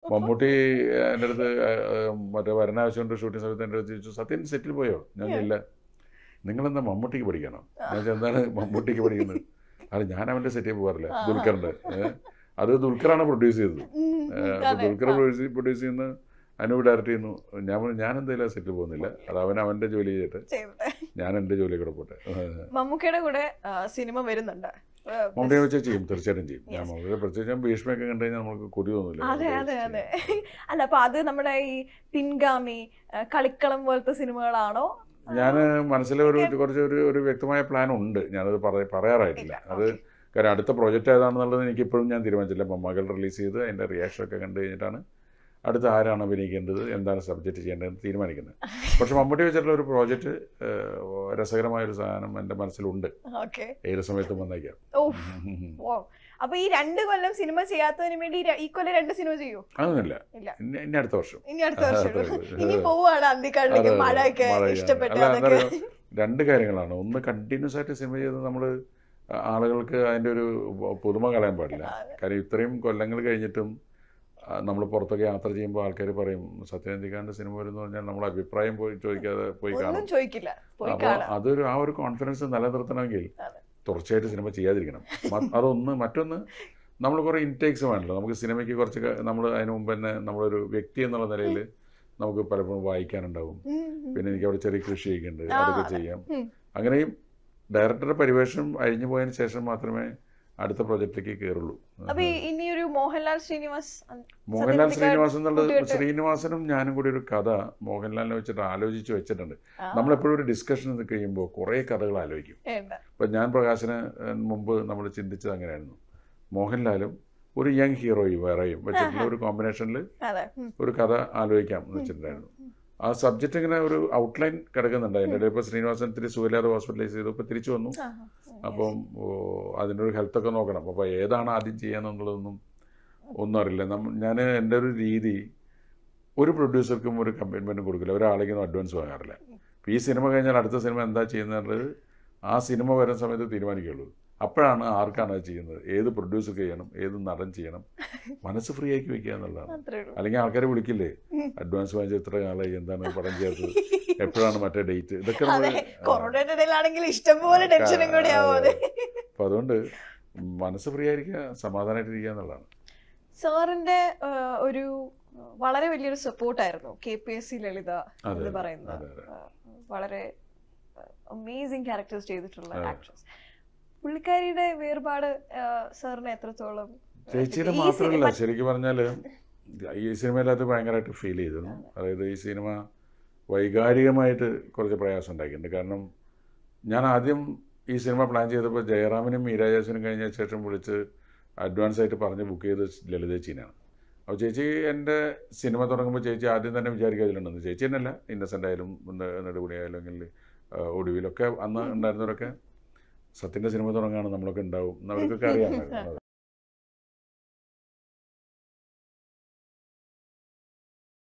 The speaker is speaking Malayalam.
മമ്മൂട്ടി എൻ്റെ അടുത്ത് ആ, ആ, മറ്റേ വരനാവശ്യമുണ്ട് ഷൂട്ടിംഗ് സമയത്ത് എൻ്റെ അടുത്ത് ചോദിച്ചു സത്യൻ സെറ്റിൽ പോയോ ഞാൻ ഇല്ല നിങ്ങളെന്താ മമ്മൂട്ടിക്ക് പഠിക്കണം ഞാൻ ചോദിച്ചു, എന്താണ് മമ്മൂട്ടിക്ക് പഠിക്കുന്നത് അത് ഞാൻ അവൻ്റെ സെറ്റിൽ പോകാറില്ല ആ. ദുൽഖറിൻ്റെ ഏ? അത് ദുൽഖറാണ് പ്രൊഡ്യൂസ് ചെയ്തത് ഉം, ഏ, ഉം, അപ്പോൾ അതെ. ദുൽഖർ ആ. പ്രൊഡ്യൂസ് പ്രൊഡ്യൂസ് ചെയ്യുന്ന അനൂപ് ഡയറക്റ്റ് ചെയ്യുന്നു ഞാൻ പറഞ്ഞു, ഞാൻ എന്തായാലും സെറ്റിൽ പോകുന്നില്ല അത് അവൻ അവൻ്റെ ജോലി ചെയ്തിട്ട് ചെയ്തത്. ഞാൻ എൻ്റെ ജോലി കൂടെ പോട്ടെ മമ്മൂക്കയുടെ കൂടെ ആ, സിനിമ വരുന്നുണ്ട് ആ, മമ്മൂട്ടിയെ വെച്ച് ചെയ്യും തീർച്ചയായിട്ടും ചെയ്യും ഞാൻ Yes. മമ്മൂട്ടിയെ പ്രത്യേകിച്ച് ഞാൻ ഭീഷ്മയൊക്കെ കണ്ടു കഴിഞ്ഞാൽ നമുക്ക് കൊതി തോന്നില്ല അതെ അതെ അതെ അല്ല അപ്പൊ അത് നമ്മുടെ ഈ പിൻഗാമി ആ, കളിക്കളം പോലത്തെ സിനിമകളാണോ ഞാൻ മനസ്സിൽ ഒരു കുറച്ച് ഒരു ഒരു വ്യക്തമായ പ്ലാൻ ഉണ്ട് ഞാനത് പറ പറയാറായിട്ടില്ല ഇല്ല, അത് കാര്യം അടുത്ത പ്രോജക്റ്റ് ഏതാണെന്നുള്ളത് എനിക്ക് ഇപ്പോഴും ഞാൻ തീരുമാനിച്ചില്ല ഇപ്പം മകൾ റിലീസ് ചെയ്ത് അതിൻ്റെ റിയാക്ഷൻ ഒക്കെ കണ്ടു കഴിഞ്ഞിട്ടാണ് അടുത്ത ആരാണ് അഭിനയിക്കേണ്ടത് എന്താണ് സബ്ജക്റ്റ് ചെയ്യേണ്ടതെന്ന് തീരുമാനിക്കുന്നത് പക്ഷെ മമ്മൂട്ടി വെച്ചിട്ടുള്ള ഒരു പ്രോജക്റ്റ് രസകരമായ ഒരു സാധനം എൻ്റെ മനസ്സിലുണ്ട് ഓക്കെ ഏത് സമയത്തും വന്നേക്കാം ഓ ഓ അപ്പൊ ഈ രണ്ട് കൊല്ലം സിനിമ ചെയ്യാത്തതിന് വേണ്ടി ഈ ര- ഈ കൊല്ലം രണ്ട് സിനിമ ചെയ്യൂ അതൊന്നുമില്ല ഇല്ല ഇനി ഇനി അടുത്ത വർഷം ഇനി അടുത്ത വർഷം അതെ, അതെ. ഇനി പോവാണ് അന്തിക്കാടിലേക്ക് അതെ, അതെ. മഴയൊക്കെ മഴയൊക്കെ. ഇഷ്ടപ്പെട്ട് അല്ല, എന്താ അതൊക്കെ അറിയോ? രണ്ട് കാര്യങ്ങളാണ് ഒന്ന് കണ്ടിന്യൂസ് ആയിട്ട് സിനിമ ചെയ്ത് നമ്മൾ ആളുകൾക്ക് അതിൻ്റെ ഒരു പുതുമ കളയാൻ പാടില്ല അതെ. കാര്യം ഇത്രയും കൊല്ലങ്ങൾ കഴിഞ്ഞിട്ടും നമ്മൾ പുറത്തൊക്കെ യാത്ര ചെയ്യുമ്പോൾ ആൾക്കാർ പറയും സത്യനന്ദിക്കാണ്ട് സിനിമ വരുന്നു പറഞ്ഞാൽ നമ്മൾ അഭിപ്രായം പോയി ചോദിക്കാതെ പോയി ഒന്നും കാണും ചോദിക്കില്ല പോയി അപ്പോൾ കാണാം അതൊരു ആ ഒരു കോൺഫിഡൻസ് നിലനിർത്തണമെങ്കിൽ അതെ. തുടർച്ചയായിട്ട് സിനിമ ചെയ്യാതിരിക്കണം മ- അതൊന്ന് മറ്റൊന്ന് നമ്മൾ കുറേ ഇൻടേക്സ് വേണമല്ലോ നമുക്ക് സിനിമയ്ക്ക് കുറച്ച് നമ്മൾ അതിന് മുമ്പ് തന്നെ നമ്മളൊരു വ്യക്തി എന്നുള്ള നിലയിൽ നമുക്ക് പലപ്പോഴും വായിക്കാനുണ്ടാവും ഉം, ഉം. പിന്നെ എനിക്ക് അവിടെ ചെറിയ കൃഷി ചെയ്യുന്നുണ്ട് ആ, അതൊക്കെ അതെ. ചെയ്യാം ഉം. അങ്ങനെയും ഡയറക്ടറുടെ പരിവേഷം അഴിഞ്ഞു പോയതിന് ശേഷം മാത്രമേ അടുത്ത പ്രോജക്റ്റിലേക്ക് കയറുള്ളൂ അപ്പൊ ഈ- ഇനി ഒരു മോഹൻലാൽ ശ്രീനിവാസ് അ- മോഹൻലാൽ സത്യനന്ദിക്കാട് ശ്രീനിവാസൻ എന്നുള്ളത് കൂട്ടുകെട്ട്. ശ്രീനിവാസനും ഞാനും കൂടി ഒരു കഥ മോഹൻലാലിനെ വെച്ചിട്ട് ആലോചിച്ച് വെച്ചിട്ടുണ്ട് ആ, നമ്മളെപ്പോഴും ഒരു ഡിസ്കഷൻ കഴിയുമ്പോൾ കുറേ കഥകൾ ആലോചിക്കും വേണ്ട. ഇപ്പം ഞാൻ പ്രകാശന് മുമ്പ് നമ്മൾ ചിന്തിച്ചത് അങ്ങനെയായിരുന്നു മോഹൻലാലും ഒരു യങ് ഹീറോയും വേറെയും വെച്ചിട്ടുള്ള ഒരു കോമ്പിനേഷനിൽ അതെ ഉം. ഒരു കഥ ആലോചിക്കാം എന്ന് വെച്ചിട്ടുണ്ടായിരുന്നു ആ സബ്ജക്റ്റ് ഇങ്ങനെ ഒരു ഔട്ട്ലൈൻ കിടക്കുന്നുണ്ട് അതിൻ്റെ ഇടയിൽ ഇപ്പോൾ ശ്രീനിവാസൻ ഇത്തിരി സുഖമില്ലാതെ ഹോസ്പിറ്റലൈസ് ചെയ്തു ഇപ്പോൾ തിരിച്ചു വന്നു ആ, അപ്പം ഓ, അതിൻ്റെ ഒരു ഹെൽത്തൊക്കെ നോക്കണം അപ്പോൾ ഏതാണ് ആദ്യം ചെയ്യാന്നുള്ളതൊന്നും ഒന്നും അറിയില്ല നമ്മ ഞാൻ എൻ്റെ ഒരു രീതി ഒരു പ്രൊഡ്യൂസർക്കും ഒരു കമ്മിറ്റ്മെൻറ്റും കൊടുക്കില്ല ഒരാളേക്കൊന്നും അഡ്വാൻസ് വാങ്ങാറില്ല അപ്പോൾ ഈ സിനിമ കഴിഞ്ഞാൽ അടുത്ത സിനിമ എന്താ ചെയ്യുന്നത് ആ സിനിമ വരുന്ന സമയത്ത് തീരുമാനിക്കുള്ളൂ അപ്പോഴാണ് ആർക്കാണ് അത് ചെയ്യുന്നത് ഏത് പ്രൊഡ്യൂസർ ചെയ്യണം ഏത് നടൻ ചെയ്യണം മനസ്സ് ഫ്രീ ആക്കി വെക്കുക എന്നുള്ളതാണ് അത്രേ ഉള്ളൂ അല്ലെങ്കിൽ ആൾക്കാരെ വിളിക്കില്ലേ ഉം. അഡ്വാൻസ് വാങ്ങിച്ച ഇത്ര കാലമായി എന്താണ് പടം ചേർത്തത് എപ്പോഴാണ് മറ്റേ ഡേറ്റ് ഇതൊക്കെ അതെ നമ്മള് കൊറോണയുടെ ഇടയിലാണെങ്കിൽ ഇഷ്ടംപോലെ ആ, ടെൻഷനും കൂടി ആവും അത് അപ്പം അതുകൊണ്ട് മനസ്സ് ഫ്രീ ആയിരിക്കുക സമാധാനമായിട്ടിരിക്കുക എന്നുള്ളതാണ് സാറിന്റെ ആ, ഒരു വളരെ വലിയൊരു സപ്പോർട്ടായിരുന്നു K P S C Lalitha അതെ, എന്ന് അതെ, പറയുന്നത് അതെ, അതെ. ആ, വളരെ അമേസിങ് ക്യാരക്ടേഴ്സ് ചെയ്തിട്ടുള്ള അതെ. ആക്ട്രസ് പുള്ളിക്കാരിയുടെ വേർപാട് ആ, സാറിന് എത്രത്തോളം ചേച്ചിയുടെ ഈ മാത്രമല്ല സിനിമ- ശരിക്കും പറഞ്ഞാൽ ഈ സിനിമയിൽ അത് ഭയങ്കരമായിട്ട് ഫീൽ ചെയ്തിരുന്നു അതായത് ഈ സിനിമ വൈകാരികമായിട്ട് കുറച്ച് പ്രയാസം ഉണ്ടാക്കിയിട്ടുണ്ട് കാരണം ഞാൻ ആദ്യം ഈ സിനിമ പ്ലാൻ ചെയ്തപ്പോൾ ജയറാമിനും മീരാജാസിനും കഴിഞ്ഞ ശേഷം വിളിച്ച് അഡ്വാൻസ് ആയിട്ട് പറഞ്ഞ് ബുക്ക് ചെയ്ത് ലളിത ചേച്ചീനാണ് അപ്പോൾ ചേച്ചി എൻ്റെ സിനിമ തുടങ്ങുമ്പോൾ ചേച്ചി ആദ്യം തന്നെ വിചാരിക്കാതിലുണ്ടെന്ന് ചേച്ചി തന്നെയല്ല ഇന്നസെൻ്റ് ആയാലും ന- നെടുപുടി ആയാലും അല്ലെങ്കിൽ ആ, ഒടുവിലൊക്കെ അന്ന് ഉണ്ടായിരുന്നവരൊക്കെ സത്യൻ്റെ സിനിമ തുടങ്ങാണ് നമ്മളൊക്കെ ഉണ്ടാവും എന്ന് അവർക്കൊക്കെ അറിയാമായിരുന്നു അത്